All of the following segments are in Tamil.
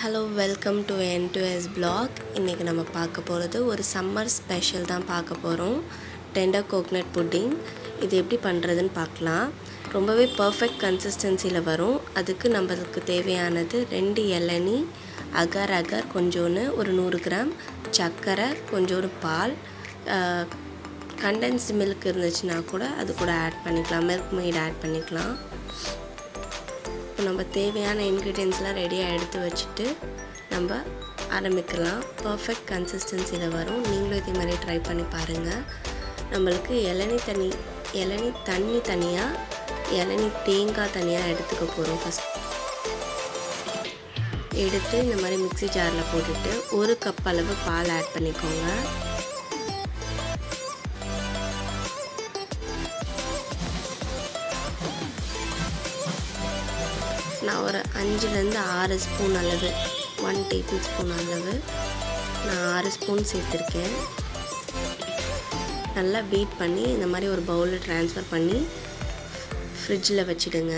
hello welcome to N to S blog இன்றைக்கி நம்ம பார்க்க போகிறது ஒரு சம்மர் ஸ்பெஷல் தான் பார்க்க போகிறோம் டெண்டர் கோக்னட் புட்டிங் இது எப்படி பண்ணுறதுன்னு பார்க்கலாம் ரொம்பவே பர்ஃபெக்ட் கன்சிஸ்டன்சியில் வரும் அதுக்கு நம்மளுக்கு தேவையானது ரெண்டு இளநி அகர் அகர் கொஞ்சோன்னு ஒரு நூறு கிராம் சர்க்கரை கொஞ்சோண்டு பால் கண்டென்ஸ்டு மில்க் இருந்துச்சுன்னா கூட அது கூட ஆட் பண்ணிக்கலாம் மில்க் மெய்ட் ஆட் பண்ணிக்கலாம் இப்போ நம்ம தேவையான இன்க்ரீடியன்ஸ்லாம் ரெடியாக எடுத்து வச்சுட்டு நம்ம ஆரம்பிக்கலாம் பர்ஃபெக்ட் கன்சிஸ்டன்சியில் வரும் நீங்களும் இதே மாதிரி ட்ரை பண்ணி பாருங்கள் நம்மளுக்கு இளநி தண்ணி இளநி தண்ணி தனியாக இளநி தேங்காய் தனியாக எடுத்துக்க போகிறோம் ஃபஸ்ட் எடுத்து இந்த மாதிரி மிக்ஸி ஜாரில் போட்டுட்டு ஒரு கப் அளவு பால் ஆட் பண்ணிக்கோங்க நான் ஒரு அஞ்சுலேருந்து ஆறு ஸ்பூன் அளவு ஒன் டேபிள் ஸ்பூன் அளவு நான் ஆறு ஸ்பூன் சேர்த்துருக்கேன் நல்லா பீட் பண்ணி இந்த மாதிரி ஒரு பவுலில் ட்ரான்ஸ்ஃபர் பண்ணி ஃப்ரிட்ஜில் வச்சுடுங்க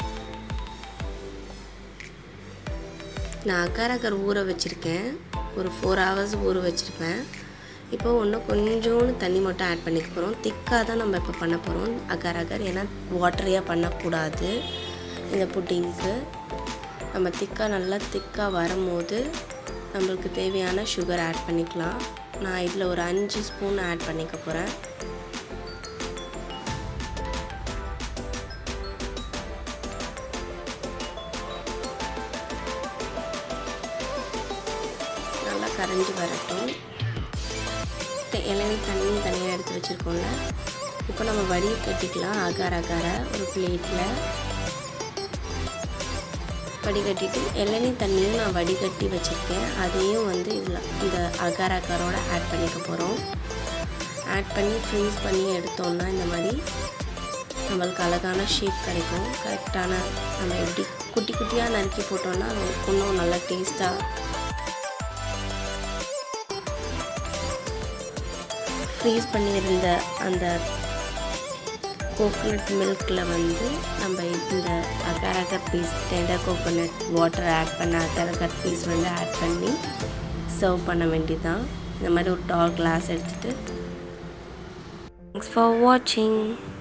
நான் அக்கார் அக்கர் ஊற வச்சுருக்கேன் ஒரு ஃபோர் ஹவர்ஸ் ஊற வச்சுருப்பேன் இப்போ இன்னும் கொஞ்சோண்டு தண்ணி மட்டும் ஆட் பண்ணிக்க போகிறோம் திக்காக தான் நம்ம இப்போ பண்ண போகிறோம் அக்கார் அக்கர் ஏன்னா வாட்டரியாக பண்ணக்கூடாது இந்த புட்டிங்க்கு நம்ம திக்காக நல்லா திக்காக வரும்போது நம்மளுக்கு தேவையான சுகர் ஆட் பண்ணிக்கலாம் நான் இதில் ஒரு அஞ்சு ஸ்பூன் ஆட் பண்ணிக்க போகிறேன் நல்லா கரைஞ்சி வரட்டும் இளநீ தண்ணி தனியாக எடுத்து வச்சுருக்கோம்ல இப்போ நம்ம வடி கட்டிக்கலாம் அகார அகார ஒரு பிளேட்டில் வடிகட்டிட்டு இளநீ தண்ணியும் நான் வடிகட்டி வச்சுருக்கேன் அதையும் வந்து இதில் இந்த அகார் அகாரோட ஆட் பண்ணிக்க போகிறோம் ஆட் பண்ணி ஃப்ரீஸ் பண்ணி எடுத்தோம்னா இந்த மாதிரி நம்மளுக்கு அழகான ஷேப் கிடைக்கும் கரெக்டான நம்ம எப்படி குட்டி குட்டியாக நறுக்கி போட்டோம்னா இன்னும் நல்லா டேஸ்ட்டாக ஃப்ரீஸ் பண்ணியிருந்த அந்த கோகோனட் மில்கில் வந்து நம்ம இந்த agar agar piece tender coconut water add பண்ண அகரகர் பீஸ் வந்து ஆட் பண்ணி சர்வ் பண்ண வேண்டியதான் இந்த மாதிரி ஒரு டால் கிளாஸ் எடுத்துகிட்டு தேங்க்ஸ் ஃபார் வாட்சிங்